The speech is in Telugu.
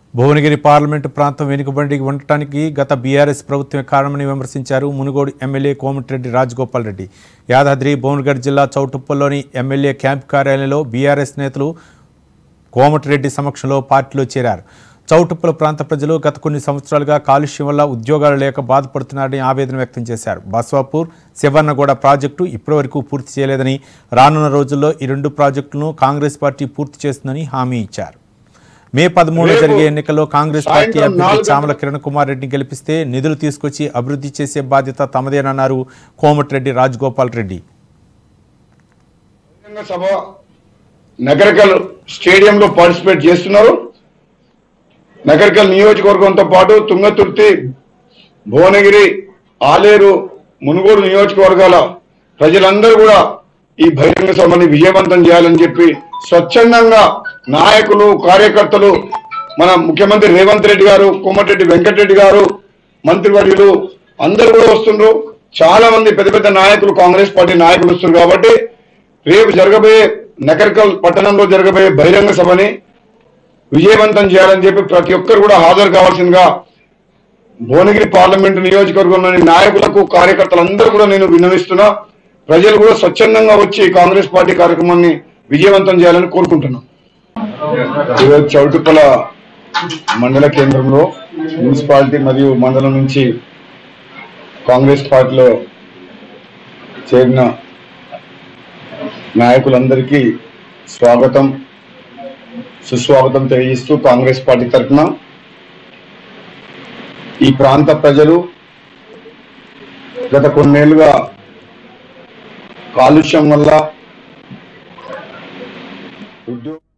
భువనగిరి పార్లమెంటు ప్రాంతం వెనుకబడి ఉండటానికి గత బీఆర్ఎస్ ప్రభుత్వమే కారణమని విమర్శించారు మునుగోడు ఎమ్మెల్యే కోమటిరెడ్డి రాజగోపాల్ రెడ్డి యాదాద్రి భువనగిరి జిల్లా చౌటుప్పల్లోని ఎమ్మెల్యే క్యాంప్ కార్యాలయంలో బీఆర్ఎస్ నేతలు కోమటిరెడ్డి సమక్షంలో పార్టీలో చేరారు చౌటుప్పల ప్రాంత ప్రజలు గత కొన్ని సంవత్సరాలుగా కాలుష్యం వల్ల ఉద్యోగాలు లేక బాధపడుతున్నారని ఆవేదన వ్యక్తం చేశారు బస్వాపూర్ శివన్నగూడ ప్రాజెక్టు ఇప్పటివరకు పూర్తి చేయలేదని రానున్న రోజుల్లో ఈ రెండు ప్రాజెక్టులను కాంగ్రెస్ పార్టీ పూర్తి చేస్తుందని హామీ ఇచ్చారు మే పదమూడున రేపు జరిగే ఎన్నికల్లో కాంగ్రెస్ పార్టీ సాయంత్రం అభ్యర్థి నాలుగు చామల కిరణ్ కుమార్ రెడ్డిని గెలిపిస్తే నిధులు తీసుకొచ్చి అభివృద్ధి చేసే బాధ్యత తమదేనన్నారు కోమటిరెడ్డి రాజగోపాల్ రెడ్డి బహిరంగ సభ నగరకల్ స్టేడియంలో పార్టిసిపేట్ చేస్తున్నారు నగరకల్ నియోజకవర్గంతో పాటు తుంగతుర్తి భువనగిరి ఆలేరు మునుగోడు నియోజకవర్గాల ప్రజలందరూ కూడా ఈ బహిరంగ సభని విజయవంతం చేయాలని చెప్పి స్వచ్ఛందంగా నాయకులు కార్యకర్తలు మన ముఖ్యమంత్రి రేవంత్ రెడ్డి గారు కోమటిరెడ్డి వెంకటరెడ్డి గారు మంత్రివర్యులు అందరూ కూడా వస్తుండ్రు చాలా మంది పెద్ద పెద్ద నాయకులు కాంగ్రెస్ పార్టీ నాయకులు వస్తున్నారు కాబట్టి రేపు జరగబోయే నకర్కల్ పట్టణంలో జరగబోయే బహిరంగ సభని విజయవంతం చేయాలని చెప్పి ప్రతి ఒక్కరు కూడా హాజరు కావాల్సిందిగా భువనగిరి పార్లమెంటు నియోజకవర్గంలోని నాయకులకు కార్యకర్తలందరూ కూడా నేను విన్నవిస్తున్నా ప్రజలు కూడా స్వచ్ఛందంగా వచ్చి కాంగ్రెస్ పార్టీ కార్యక్రమాన్ని విజయవంతం చేయాలని కోరుకుంటున్నాం ఈరోజు చౌటుప్పల మండల కేంద్రంలో మున్సిపాలిటీ మరియు మండలం నుంచి కాంగ్రెస్ పార్టీలో చేరిన నాయకులందరికీ స్వాగతం సుస్వాగతం తెలియజేస్తూ కాంగ్రెస్ పార్టీ తరఫున ఈ ప్రాంత ప్రజలు గత కొన్నేళ్లుగా కాలుష్యం వల్ల ఉద్యోగ